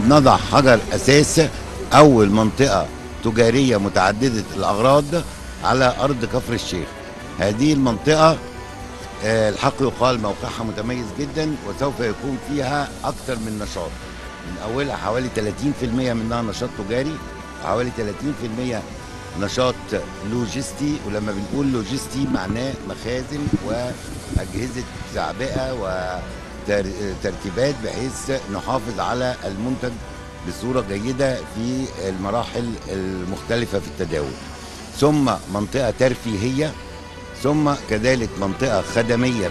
بنضع حجر اساس اول منطقه تجاريه متعدده الاغراض على ارض كفر الشيخ هذه المنطقه آه، الحق يقال موقعها متميز جدا وسوف يكون فيها اكثر من نشاط من اولها حوالي 30% منها نشاط تجاري وحوالي 30% نشاط لوجستي ولما بنقول لوجستي معناه مخازن واجهزه تعبئه وترتيبات بحيث نحافظ على المنتج بصوره جيده في المراحل المختلفه في التداول ثم منطقه ترفيهيه ثم كذلك منطقه خدميه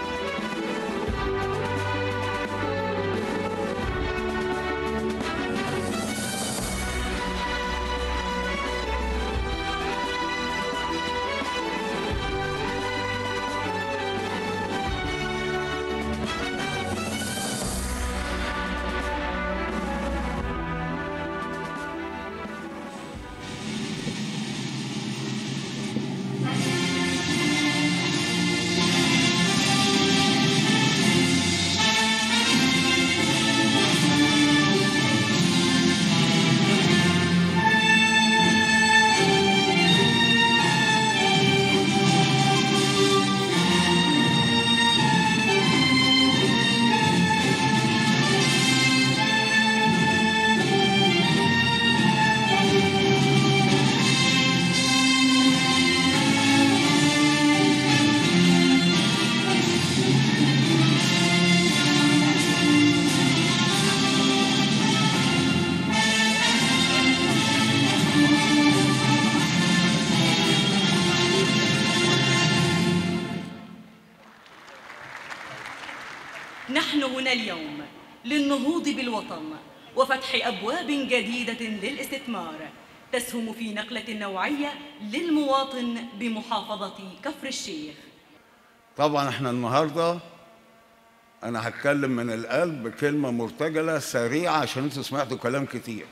نحن هنا اليوم للنهوض بالوطن وفتح أبواب جديدة للاستثمار تسهم في نقلة نوعية للمواطن بمحافظة كفر الشيخ طبعا احنا النهارده انا هتكلم من القلب بكلمه مرتجله سريعه عشان انتوا سمعتوا كلام كتير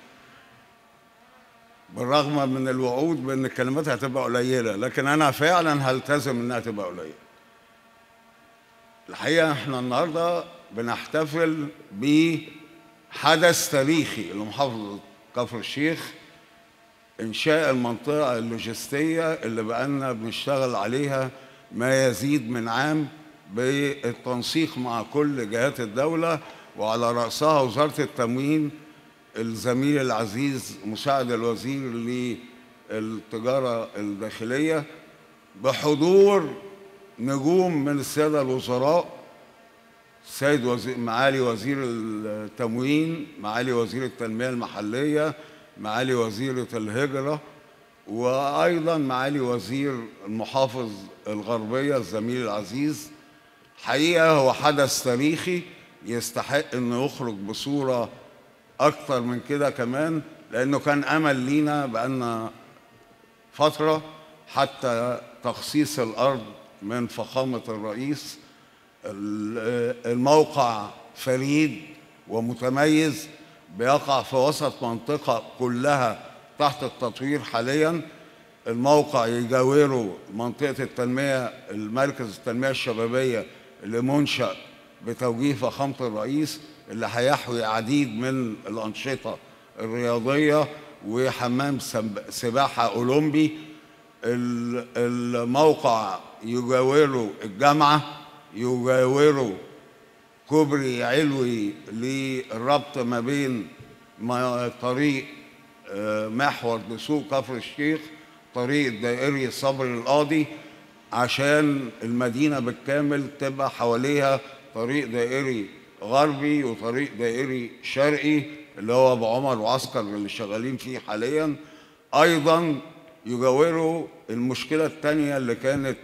بالرغم من الوعود بان الكلمات هتبقى قليله لكن انا فعلا هلتزم انها تبقى قليله الحقيقه احنا النهارده بنحتفل بحدث تاريخي لمحافظه كفر الشيخ انشاء المنطقه اللوجستيه اللي بقالنا بنشتغل عليها ما يزيد من عام بالتنسيق مع كل جهات الدوله وعلى راسها وزاره التموين الزميل العزيز مساعد الوزير للتجاره الداخليه بحضور نجوم من الساده الوزراء السيد وزير معالي وزير التموين معالي وزير التنميه المحليه معالي وزيره الهجره وايضا معالي وزير المحافظ الغربيه الزميل العزيز حقيقه هو حدث تاريخي يستحق انه يخرج بصوره اكتر من كده كمان لانه كان امل لينا بقالنا فتره حتى تخصيص الارض من فخامه الرئيس الموقع فريد ومتميز بيقع في وسط منطقه كلها تحت التطوير حاليا الموقع يجاوره منطقه التنميه المركز التنميه الشبابيه اللي منشأ بتوجيه فخامه الرئيس اللي هيحوي عديد من الانشطه الرياضيه وحمام سباحه اولمبي الموقع يجاوره الجامعه يجاوره كوبري علوي للربط ما بين طريق محور دسوق كفر الشيخ طريق الدائري صبري القاضي عشان المدينه بالكامل تبقى حواليها طريق دائري غربي وطريق دائري شرقي اللي هو ابو عمر وعسكر اللي شغالين فيه حاليا ايضا يجاوروا المشكله الثانيه اللي كانت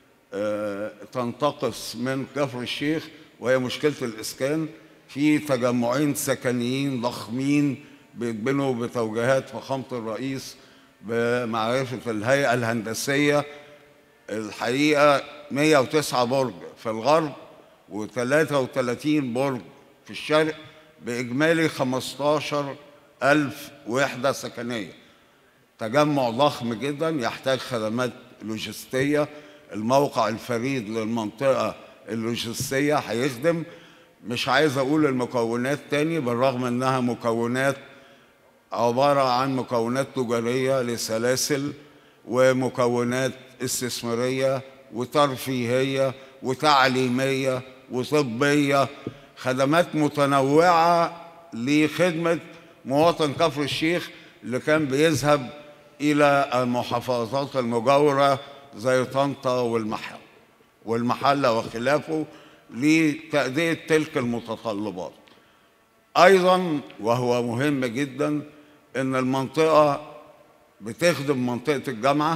تنتقص من كفر الشيخ وهي مشكله الاسكان في تجمعين سكنيين ضخمين بيتبنوا بتوجيهات فخامه الرئيس بمعرفه الهيئه الهندسيه الحقيقه 109 برج في الغرب و33 برج في الشرق بإجمالي 15 ألف وحدة سكنية تجمع ضخم جدا يحتاج خدمات لوجستية الموقع الفريد للمنطقة اللوجستية هيخدم مش عايز اقول المكونات تاني بالرغم انها مكونات عبارة عن مكونات تجارية لسلاسل ومكونات استثمارية وترفيهية وتعليمية وطبية خدمات متنوعة لخدمة مواطن كفر الشيخ اللي كان بيذهب إلى المحافظات المجاورة زي طنطا والمحل والمحلة وخلافه لتأدية تلك المتطلبات أيضا وهو مهم جدا إن المنطقة بتخدم منطقة الجامعة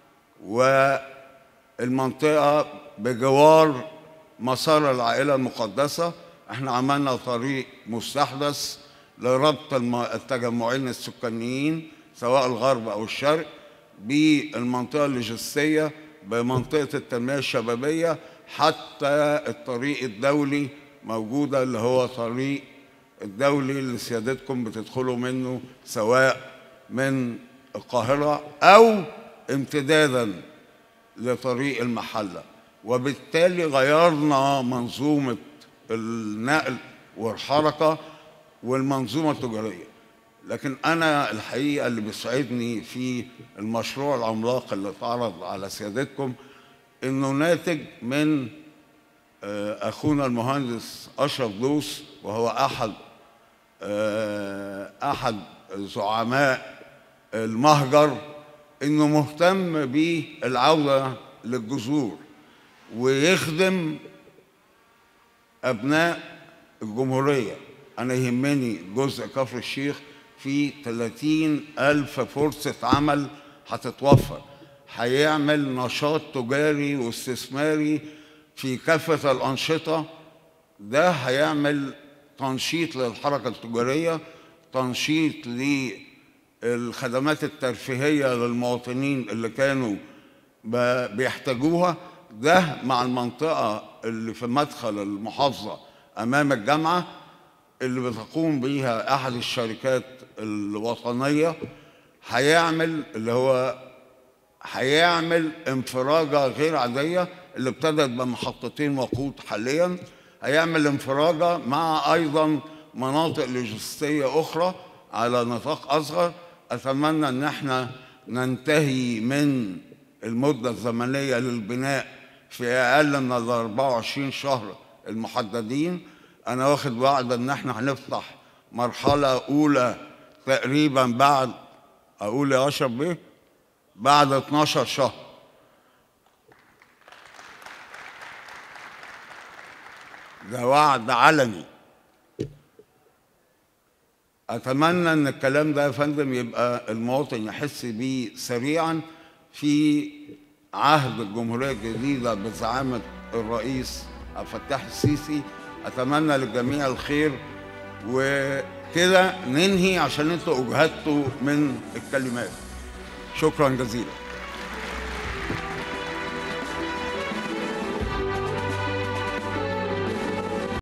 والمنطقة بجوار مسار العائلة المقدسة احنا عملنا طريق مستحدث لربط الم- التجمعين السكانيين سواء الغرب أو الشرق بالمنطقة اللوجستية بمنطقة التنمية الشبابية حتى الطريق الدولي موجودة اللي هو طريق الدولي اللي سيادتكم بتدخلوا منه سواء من القاهرة أو امتدادا لطريق المحلة وبالتالي غيرنا منظومة النقل والحركة والمنظومة التجارية لكن أنا الحقيقة اللي بيسعدني في المشروع العملاق اللي اتعرض على سيادتكم إنه ناتج من آه، أخونا المهندس أشرف دوس وهو أحد آه، أحد زعماء المهجر إنه مهتم بالعودة للجذور ويخدم أبناء الجمهورية أنا يهمني جزء كفر الشيخ في 30 ألف فرصة عمل هتتوفر هيعمل نشاط تجاري واستثماري في كافة الأنشطة ده هيعمل تنشيط للحركة التجارية تنشيط للخدمات الترفيهية للمواطنين اللي كانوا ب- بيحتاجوها ده مع المنطقة اللي في مدخل المحافظة أمام الجامعة اللي بتقوم بيها أحد الشركات الوطنية هيعمل اللي هو هيعمل انفراجة غير عادية اللي ابتدت بمحطتين وقود حاليا هيعمل انفراجة مع أيضا مناطق لوجستية أخرى على نطاق أصغر أتمنى أن احنا ننتهي من المدة الزمنية للبناء في أقل من ال 24 شهر المحددين أنا واخد وعد أن احنا هنفتح مرحلة أولى تقريبا بعد أقول يا أشرف بيه بعد 12 شهر ده وعد علني اتمنى ان الكلام ده يا فندم يبقى المواطن يحس بيه سريعا في عهد الجمهوريه الجديده بزعامه الرئيس عبد الفتاح السيسي اتمنى للجميع الخير وكده ننهي عشان انتوا اجهدتوا من الكلمات شكرا جزيلا